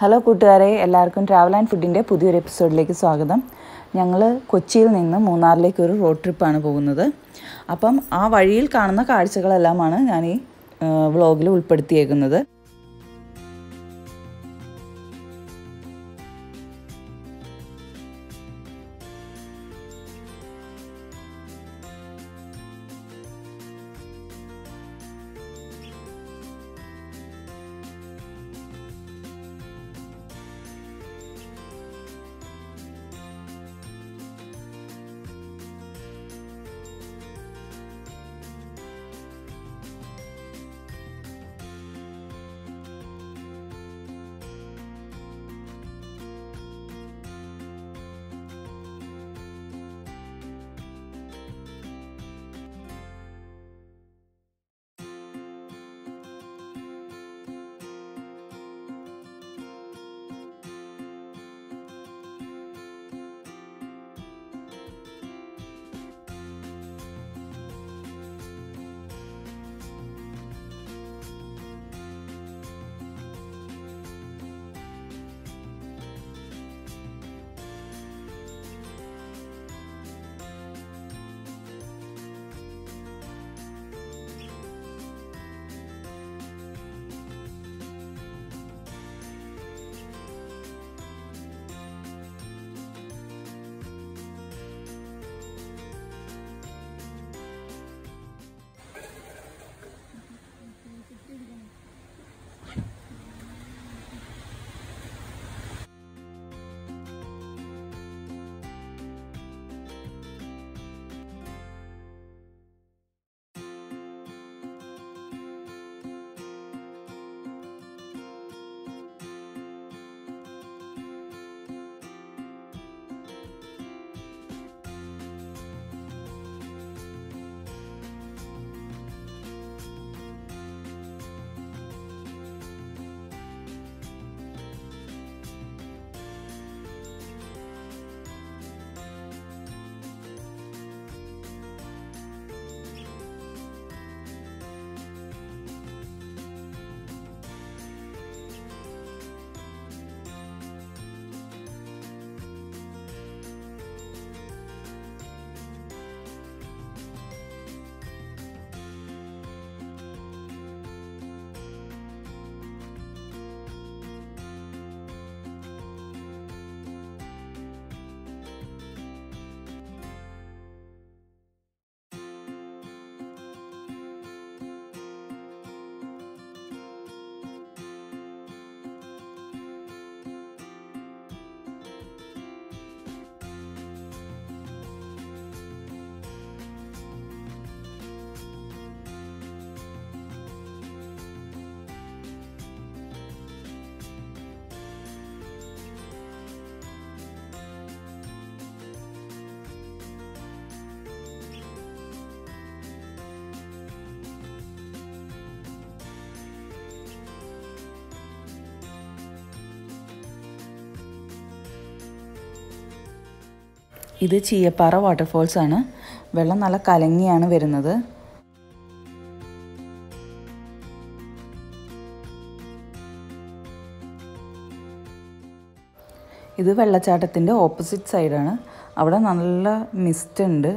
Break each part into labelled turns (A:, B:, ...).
A: hello കൂട്ടുകാരെ എല്ലാവർക്കും travel and ഫുഡിൻ്റെ പുതിയൊരു എപ്പിസോഡിലേക്ക് സ്വാഗതം ഞങ്ങൾ കൊച്ചിയിൽ നിന്ന് മൂന്നാറിലേക്ക് ഒരു റോഡ് ട്രിപ്പാണ് പോകുന്നത് അപ്പം ആ വഴിയിൽ കാണുന്ന കാഴ്ചകളെല്ലാമാണ് ഞാൻ ഈ വ്ളോഗിൽ ഉൾപ്പെടുത്തിയേക്കുന്നത് ഇത് ചീയപ്പാറ വാട്ടർഫോൾസ് ആണ് വെള്ളം നല്ല കലങ്ങിയാണ് വരുന്നത് ഇത് വെള്ളച്ചാട്ടത്തിൻ്റെ ഓപ്പോസിറ്റ് സൈഡാണ് അവിടെ നല്ല മിസ്റ്റ് ഉണ്ട്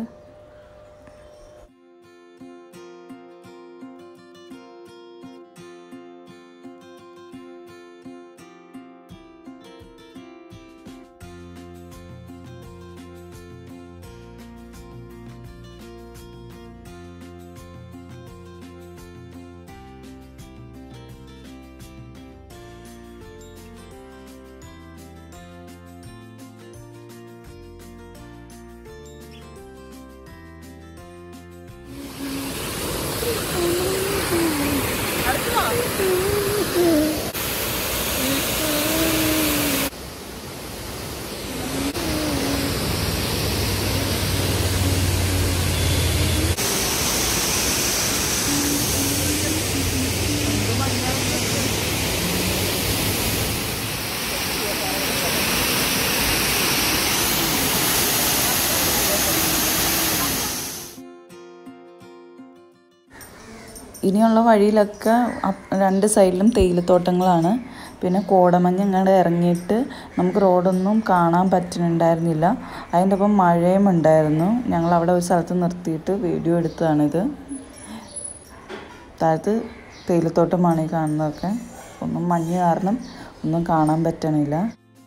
A: ഇനിയുള്ള വഴിയിലൊക്കെ അപ്പ് രണ്ട് സൈഡിലും തേയിലത്തോട്ടങ്ങളാണ് പിന്നെ കോടമഞ്ഞ് ഇങ്ങോട്ട് ഇറങ്ങിയിട്ട് നമുക്ക് റോഡൊന്നും കാണാൻ പറ്റുന്നുണ്ടായിരുന്നില്ല അതിൻ്റെ ഒപ്പം മഴയും ഉണ്ടായിരുന്നു ഞങ്ങൾ അവിടെ ഒരു സ്ഥലത്ത് നിർത്തിയിട്ട് വീഡിയോ എടുത്തതാണിത് താഴത്ത് തേയിലത്തോട്ടമാണ് ഈ കാണുന്നതൊക്കെ ഒന്നും മഞ്ഞ് കാരണം ഒന്നും കാണാൻ പറ്റണില്ല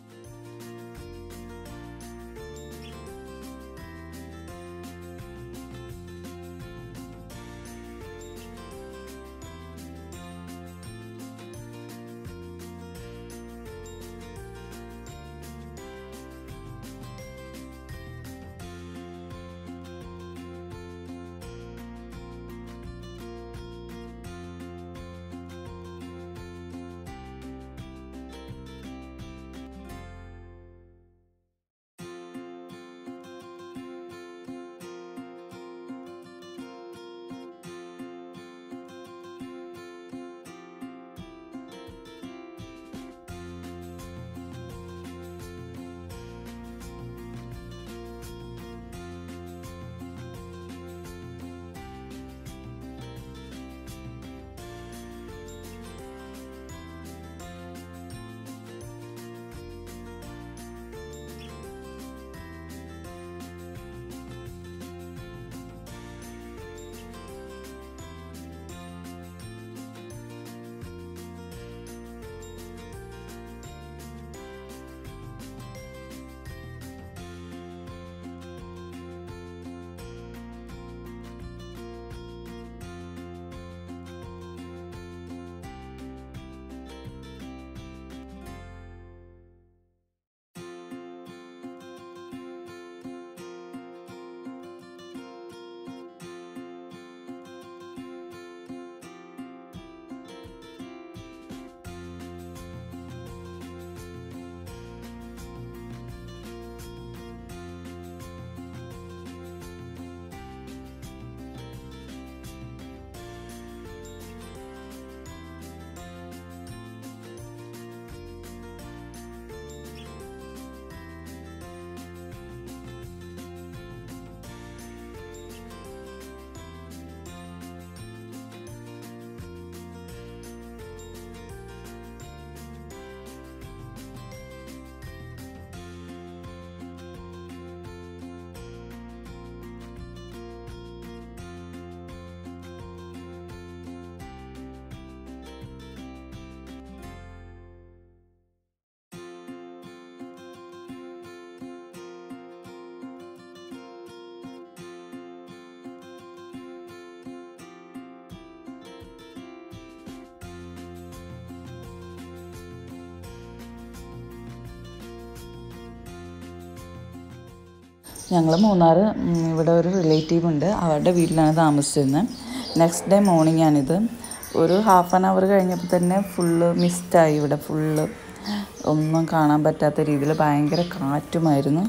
A: ഞങ്ങൾ മൂന്നാർ ഉം, ഇവിടെ ഒരു റിലേറ്റീവ് ഉണ്ട് അവരുടെ വീട്ടിലാണ് താമസിച്ചിരുന്നത് നെക്സ്റ്റ് ഡേ മോർണിംഗ് ആണിത് ഒരു ഹാഫ് ആൻ അവർ കഴിഞ്ഞപ്പോൾ തന്നെ ഫുള്ള് മിസ്റ്റായി ഇവിടെ ഫുള്ള് ഒന്നും കാണാൻ പറ്റാത്ത രീതിയിൽ ഭയങ്കര കാറ്റുമായിരുന്നു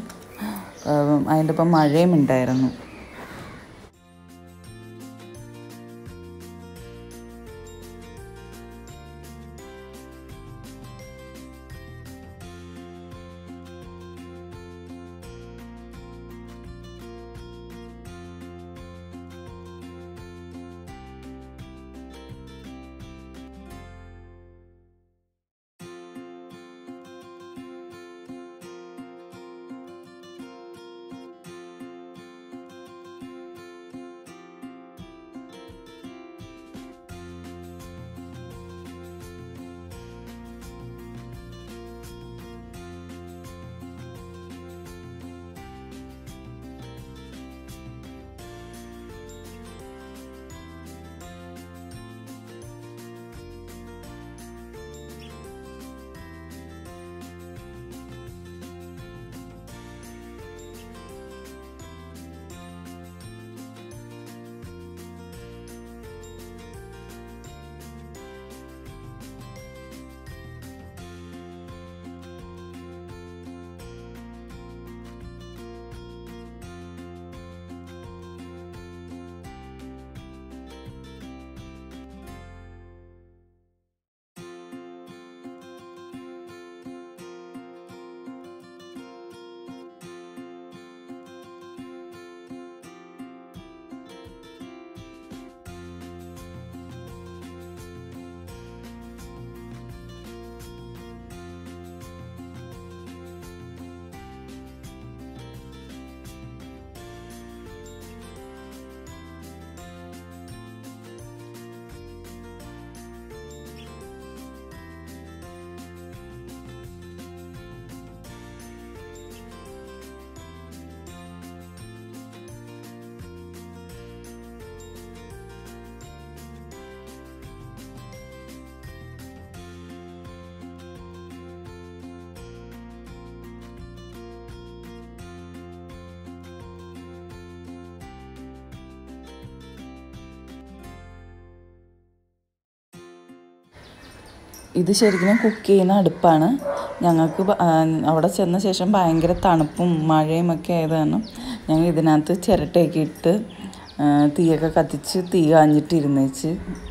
A: ഉം, അതിൻ്റെ ഒപ്പം മഴയും ഉണ്ടായിരുന്നു ഇത് ശരിക്കും കുക്ക് ചെയ്യുന്ന അടുപ്പാണ് ഞങ്ങൾക്ക് ബ- ആ, അവിടെ ചെന്ന ശേഷം ഭയങ്കര തണുപ്പും മഴയും ഒക്കെ ആയത് കാരണം ഞങ്ങൾ ഇതിനകത്ത് ചിരട്ടയൊക്കെ ഇട്ട് ആ, തീയൊക്കെ കത്തിച്ച് തീ കാഞ്ഞിട്ട് ഇരുന്നേച്ച്